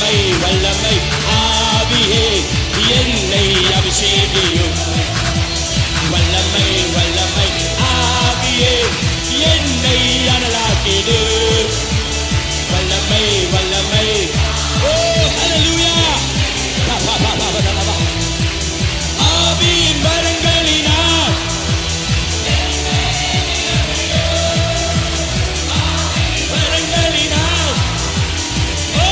வல்லமை வல்லமை ஆவியே என்னை அபிஷேகியும் வல்லமை வல்லமை ஆவியே என்னை அனலாக்கிடு வல்லமை வல்லமை ஓ ஹalleluya பா பா பா பா பா, பா, பா. ஆவியின் வரங்களினால் வரங்களினால் ஓ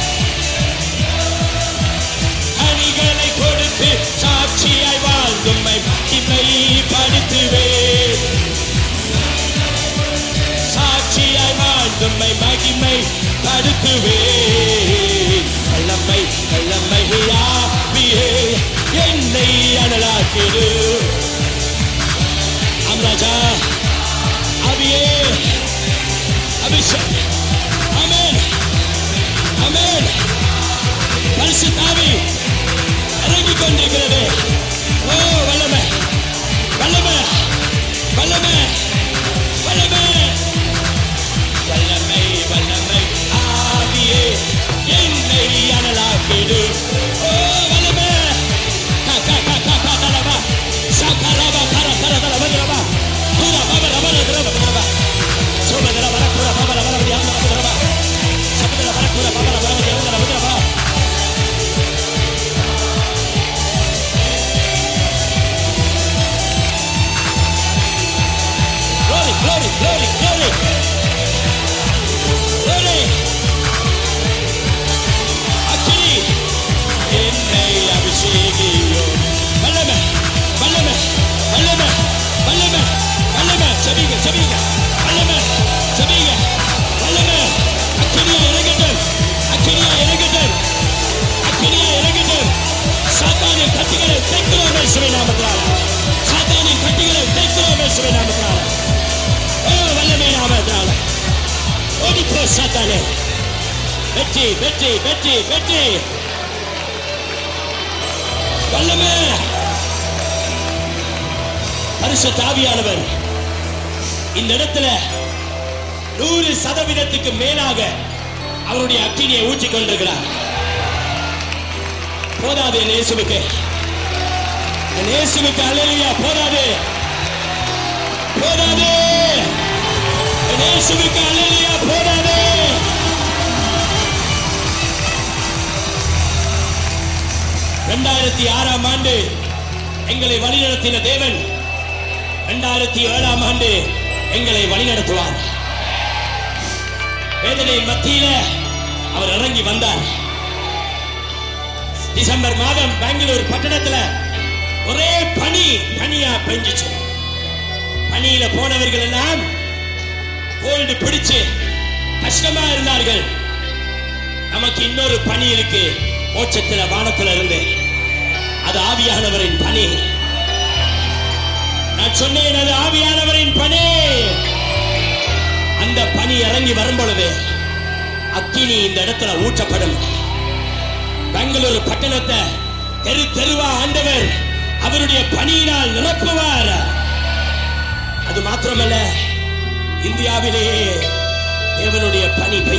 அணிகளை கொடுத்து சாட்சியாய் வாழ்ந்தும்மை மகிமை படுத்துவேன் சாட்சியாய் வாழ்ந்தும்மை மகிமை படுத்துவேன் வல்லமை வல்லமை ஆவியே என்னை அனலாக்கிடு அம்ராஜா ஆவியே அபிஷேக் ஆமென் ஆமென் பரிசுத்தாவி இறங்கிக் கொண்டிருக்கிறது ஓ வல்லமை வல்லமை வல்லமை வல்லமை வல்லமை வல்லமை ஆவியே என்னை அனலாக்கிடு ஓ வல்லமை கா கா கா கா கா தலபா சகரபா கர கர தல வந்தரபா பூரா பபர பர தரப தரபா சோபதர வர பூர பபர வர வியாம தரபா சபதர வர பூர பபர வர வியாம தரபா Glory, glory, glory, glory. Glory. அக்கினி என்னை அபிஷேகியும் வல்லமை வல்லமை வல்லமை வல்லமை வல்லமை செபிங்க செபிங்க வல்லமை செபிங்க வல்லமை அக்கினியா இறங்கட்டும் அக்கினியா இறங்கட்டும் அக்கினியா இறங்கட்டும் சாத்தானின் கட்டிகளை தைக்கிறோம் இயேசுவின் நாமத்தினால சாத்தானின் கட்டிகளை தைக்கிறோம் இயேசுவின் நாமத்தினால ஓ வல்லமை நாமத்தினால ஓடி போ சாத்தானே வெற்றி வெற்றி வெற்றி வெற்றி வல்லமே பரிசுத்த ஆவியானவர் இந்த இடத்துல நூறு சதவீதத்துக்கு மேலாக அவருடைய அக்கினியை ஊற்றிக் கொண்டிருக்கிறார் போதாது என் இயேசுவுக்கு என் இயேசுவுக்கு அலையா போதாது போதாது என் இயேசுவுக்கு அலையா போதாது இரண்டாயிரத்தி ஆறாம் ஆண்டு எங்களை வழிநடத்தின தேவன் இரண்டாயிரத்தி ஏழாம் ஆண்டு எங்களை வழிநடத்துவார் வேதனை மத்தியில அவர் இறங்கி வந்தார் டிசம்பர் மாதம் பெங்களூர் பட்டணத்துல ஒரே பனி பனியா பெஞ்சிச்சு பனியில போனவர்கள் எல்லாம் கோல்டு பிடிச்சு கஷ்டமா இருந்தார்கள் நமக்கு இன்னொரு பணி இருக்கு மோட்சத்துல வானத்துல இருந்து அது ஆவியானவரின் பணி நான் சொன்னேன் அது ஆவியானவரின் பணி அந்த பணி இறங்கி வரும் பொழுது அக்கினி இந்த இடத்துல ஊற்றப்படும் பெங்களூரு பட்டணத்தை தெரு தெருவா ஆண்டவர் அவருடைய பணியினால் நிரப்புவார் அது மாத்திரமல்ல இந்தியாவிலேயே தேவனுடைய பணி பெய்ய